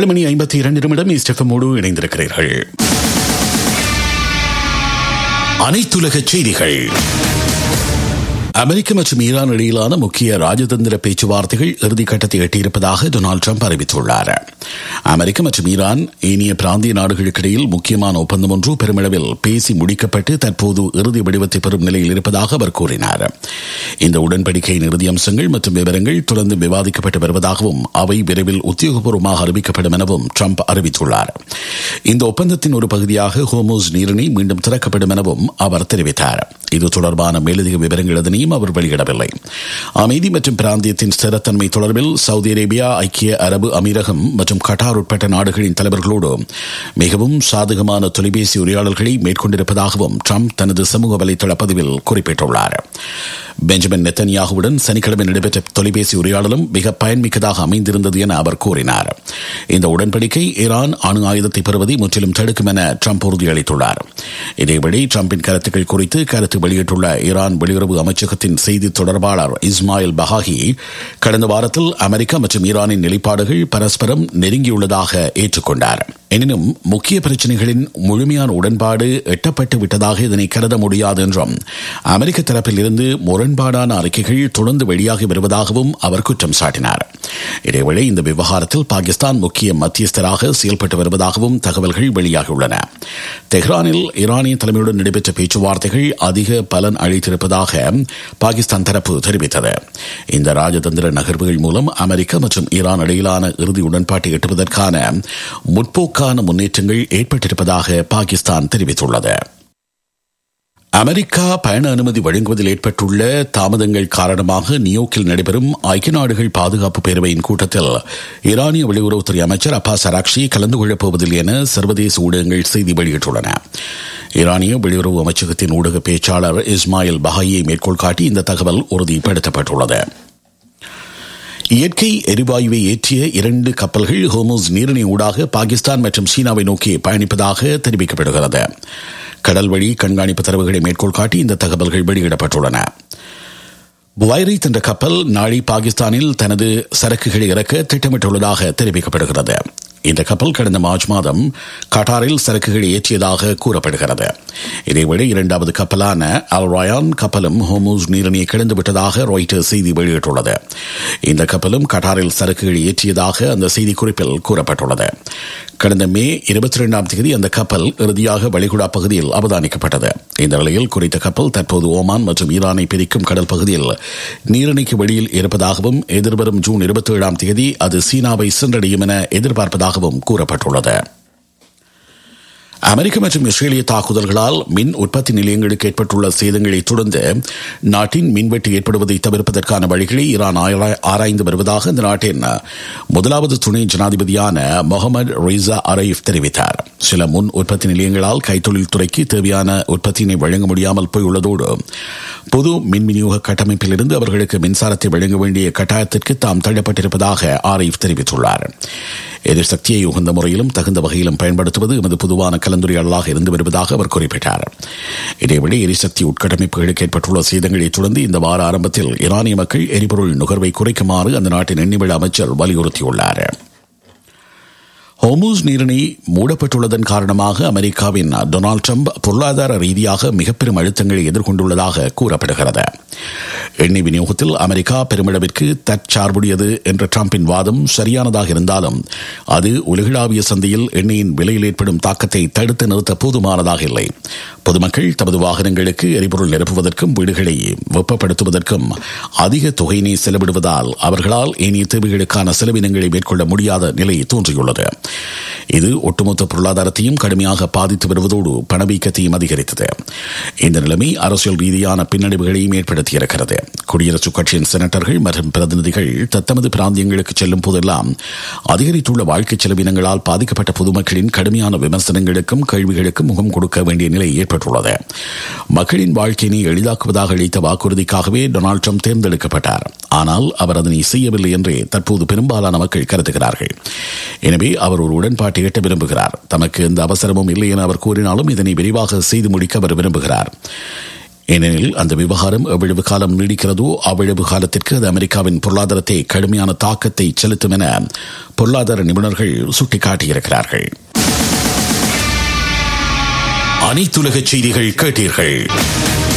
ஏழு மணி ஐம்பத்தி இரண்டு நிமிடம் இஸ்டெஃபமோடு இணைந்திருக்கிறீர்கள் அனைத்துலக செய்திகள் அமெரிக்க மற்றும் ஈரான் இடையிலான முக்கிய ராஜதந்திர பேச்சுவார்த்தைகள் இறுதிக்கட்டத்தை எட்டியிருப்பதாக டொனால்டு ட்ரம்ப் அறிவித்துள்ளார் அமெரிக்க மற்றும் ஈரான் ஏனைய பிராந்திய நாடுகளுக்கிடையில் முக்கியமான ஒப்பந்தம் ஒன்று பெருமளவில் பேசி முடிக்கப்பட்டு தற்போது இறுதி வடிவத்தை பெறும் நிலையில் இருப்பதாக அவர் கூறினார் இந்த உடன்படிக்கையின் இறுதி அம்சங்கள் மற்றும் விவரங்கள் தொடர்ந்து விவாதிக்கப்பட்டு வருவதாகவும் அவை விரைவில் உத்தியோகபூர்வமாக அறிவிக்கப்படும் எனவும் ட்ரம்ப் அறிவித்துள்ளார் இந்த ஒப்பந்தத்தின் ஒரு பகுதியாக ஹோமோஸ் நீரிணை மீண்டும் திறக்கப்படும் எனவும் அவர் தெரிவித்தார் இது தொடர்பான மேலதிக விவரங்கள் எதனையும் அவர் வெளியிடவில்லை அமைதி மற்றும் பிராந்தியத்தின் ஸ்திரத்தன்மை தொடர்பில் சவுதி அரேபியா ஐக்கிய அரபு அமீரகம் மற்றும் கட்டார் உட்பட்ட நாடுகளின் தலைவர்களோடு மிகவும் சாதகமான தொலைபேசி உரையாடல்களை மேற்கொண்டிருப்பதாகவும் ட்ரம்ப் தனது சமூக வலைதள பதிவில் குறிப்பிட்டுள்ளார் பெஞ்சமின் நெத்தன்யாகுவுடன் சனிக்கிழமை நடைபெற்ற தொலைபேசி உரையாடலும் மிக பயன்மிக்கதாக அமைந்திருந்தது என அவர் கூறினார் இந்த உடன்படிக்கை ஈரான் அணு ஆயுதத்தை பெறுவதை முற்றிலும் தடுக்கும் என ட்ரம்ப் உறுதியளித்துள்ளார் இதேபடி ட்ரம்பின் கருத்துக்கள் குறித்து கருத்து வெளியிட்டுள்ள ஈரான் வெளியுறவு அமைச்சகத்தின் செய்தி தொடர்பாளர் இஸ்மாயில் பஹாகி கடந்த வாரத்தில் அமெரிக்கா மற்றும் ஈரானின் நிலைப்பாடுகள் பரஸ்பரம் நெருங்கியுள்ளதாக ஏற்றுக்கொண்டார் எனினும் முக்கிய பிரச்சினைகளின் முழுமையான உடன்பாடு எட்டப்பட்டு விட்டதாக இதனை கருத முடியாது என்றும் அமெரிக்க தரப்பில் இருந்து முரண்பாடான அறிக்கைகள் தொடர்ந்து வெளியாகி வருவதாகவும் அவர் குற்றம் சாட்டினார் இதேவேளை இந்த விவகாரத்தில் பாகிஸ்தான் முக்கிய மத்தியஸ்தராக செயல்பட்டு வருவதாகவும் தகவல்கள் வெளியாகியுள்ளன தெஹ்ரானில் ஈரானிய தலைமையுடன் நடைபெற்ற பேச்சுவார்த்தைகள் அதிக பலன் அளித்திருப்பதாக பாகிஸ்தான் தரப்பு தெரிவித்தது இந்த ராஜதந்திர நகர்வுகள் மூலம் அமெரிக்கா மற்றும் ஈரான் இடையிலான இறுதி உடன்பாட்டை எட்டுவதற்கான முற்போக்கான முன்னேற்றங்கள் ஏற்பட்டிருப்பதாக பாகிஸ்தான் தெரிவித்துள்ளது அமெரிக்கா பயண அனுமதி வழங்குவதில் ஏற்பட்டுள்ள தாமதங்கள் காரணமாக நியூயோர்க்கில் நடைபெறும் ஐக்கிய நாடுகள் பாதுகாப்பு பேரவையின் கூட்டத்தில் ஈரானிய வெளியுறவுத்துறை அமைச்சர் அப்பாஸ் அராக்ஷி கலந்து கொள்ளப் போவதில்லை என சர்வதேச ஊடகங்கள் செய்தி வெளியிட்டுள்ளன ஈரானிய வெளியுறவு அமைச்சகத்தின் ஊடக பேச்சாளர் இஸ்மாயில் பஹாயை மேற்கோள் காட்டி இந்த தகவல் உறுதிப்படுத்தப்பட்டுள்ளது இயற்கை எரிவாயுவை ஏற்றிய இரண்டு கப்பல்கள் ஹோமோஸ் நீரிணை ஊடாக பாகிஸ்தான் மற்றும் சீனாவை நோக்கி பயணிப்பதாக தெரிவிக்கப்படுகிறது கடல் வழி கண்காணிப்பு தரவுகளை மேற்கோள் காட்டி இந்த தகவல்கள் வெளியிடப்பட்டுள்ளன புவைரைத் என்ற கப்பல் நாளை பாகிஸ்தானில் தனது சரக்குகளை இறக்க திட்டமிட்டுள்ளதாக தெரிவிக்கப்படுகிறது இந்த கப்பல் கடந்த மார்ச் மாதம் கட்டாரில் சரக்குகளை ஏற்றியதாக கூறப்படுகிறது இதேவேளை இரண்டாவது கப்பலான அல் ராயான் கப்பலும் ஹோமூஸ் நீரிணையை கிடந்து விட்டதாக ராய்டர் செய்தி வெளியிட்டுள்ளது இந்த கப்பலும் கட்டாரில் சரக்குகளை ஏற்றியதாக அந்த செய்திக்குறிப்பில் கூறப்பட்டுள்ளது கடந்த மே இருபத்தி இரண்டாம் தேதி அந்த கப்பல் இறுதியாக வளைகுடா பகுதியில் அவதானிக்கப்பட்டது இந்த நிலையில் குறித்த கப்பல் தற்போது ஓமான் மற்றும் ஈரானை பிரிக்கும் கடல் பகுதியில் நீரிணைக்கு வெளியில் இருப்பதாகவும் எதிர்வரும் ஜூன் இருபத்தி ஏழாம் தேதி அது சீனாவை சென்றடையும் என எதிர்பார்ப்பதாகவும் கூறப்பட்டுள்ளது அமெரிக்க மற்றும் இஸ்ரேலிய தாக்குதல்களால் மின் உற்பத்தி நிலையங்களுக்கு ஏற்பட்டுள்ள சேதங்களை தொடர்ந்து நாட்டின் மின்வெட்டு ஏற்படுவதை தவிர்ப்பதற்கான வழிகளை ஈரான் ஆராய்ந்து வருவதாக இந்த நாட்டின் முதலாவது துணை ஜனாதிபதியான முகமது ரிசா அரைஃப் தெரிவித்தார் சில முன் உற்பத்தி நிலையங்களால் கைத்தொழில் துறைக்கு தேவையான உற்பத்தியினை வழங்க முடியாமல் போயுள்ளதோடு பொது மின் விநியோக கட்டமைப்பிலிருந்து அவர்களுக்கு மின்சாரத்தை வழங்க வேண்டிய கட்டாயத்திற்கு தாம் தள்ளப்பட்டிருப்பதாக ஆரிஃப் தெரிவித்துள்ளார் எரிசக்தியை உகந்த முறையிலும் தகுந்த வகையிலும் பயன்படுத்துவது எமது பொதுவான கலந்துரையாடலாக இருந்து வருவதாக அவர் குறிப்பிட்டார் இதேவேளை எரிசக்தி உட்கட்டமைப்புகளுக்கு ஏற்பட்டுள்ள சேதங்களை தொடர்ந்து இந்த வார ஆரம்பத்தில் ஈரானிய மக்கள் எரிபொருள் நுகர்வை குறைக்குமாறு அந்த நாட்டின் எண்ணிவிழ அமைச்சர் வலியுறுத்தியுள்ளார் ஹோமூஸ் நீரிணை மூடப்பட்டுள்ளதன் காரணமாக அமெரிக்காவின் டொனால்டு ட்ரம்ப் பொருளாதார ரீதியாக மிகப்பெரும் அழுத்தங்களை எதிர்கொண்டுள்ளதாக கூறப்படுகிறது எண்ணெய் விநியோகத்தில் அமெரிக்கா பெருமளவிற்கு தற்சார்புடையது என்ற டிரம்பின் வாதம் சரியானதாக இருந்தாலும் அது உலகளாவிய சந்தையில் எண்ணெயின் விலையில் ஏற்படும் தாக்கத்தை தடுத்து நிறுத்த போதுமானதாக இல்லை பொதுமக்கள் தமது வாகனங்களுக்கு எரிபொருள் நிரப்புவதற்கும் வீடுகளை வெப்பப்படுத்துவதற்கும் அதிக தொகையினை செலவிடுவதால் அவர்களால் ஏனைய தேவைகளுக்கான செலவினங்களை மேற்கொள்ள முடியாத நிலை தோன்றியுள்ளது இது ஒட்டுமொத்த பொருளாதாரத்தையும் கடுமையாக பாதித்து வருவதோடு பணவீக்கத்தையும் அதிகரித்தது இந்த நிலைமை அரசியல் ரீதியான பின்னடைவுகளையும் ஏற்படுத்தியிருக்கிறது குடியரசுக் கட்சியின் செனட்டர்கள் மற்றும் பிரதிநிதிகள் தத்தமது பிராந்தியங்களுக்கு செல்லும் போதெல்லாம் அதிகரித்துள்ள வாழ்க்கை செலவினங்களால் பாதிக்கப்பட்ட பொதுமக்களின் கடுமையான விமர்சனங்களுக்கும் கேள்விகளுக்கும் முகம் கொடுக்க வேண்டிய நிலை ஏற்பட்டுள்ளது மக்களின் வாழ்க்கையினை எளிதாக்குவதாக அளித்த வாக்குறுதிக்காகவே டொனால்டு ட்ரம்ப் தேர்ந்தெடுக்கப்பட்டார் ஆனால் அவர் அதனை செய்யவில்லை என்றே தற்போது பெரும்பாலான மக்கள் கருதுகிறார்கள் எனவே அவர் ஒரு உடன்பாட்டை எட்ட விரும்புகிறார் தமக்கு எந்த அவசரமும் இல்லை என அவர் கூறினாலும் இதனை விரிவாக செய்து முடிக்க அவர் விரும்புகிறார் ஏனெனில் அந்த விவகாரம் எவ்வளவு காலம் நீடிக்கிறதோ அவ்வளவு காலத்திற்கு அது அமெரிக்காவின் பொருளாதாரத்தை கடுமையான தாக்கத்தை செலுத்தும் என பொருளாதார நிபுணர்கள் சுட்டிக்காட்டியிருக்கிறார்கள் அனைத்துலக செய்திகள் கேட்டீர்கள்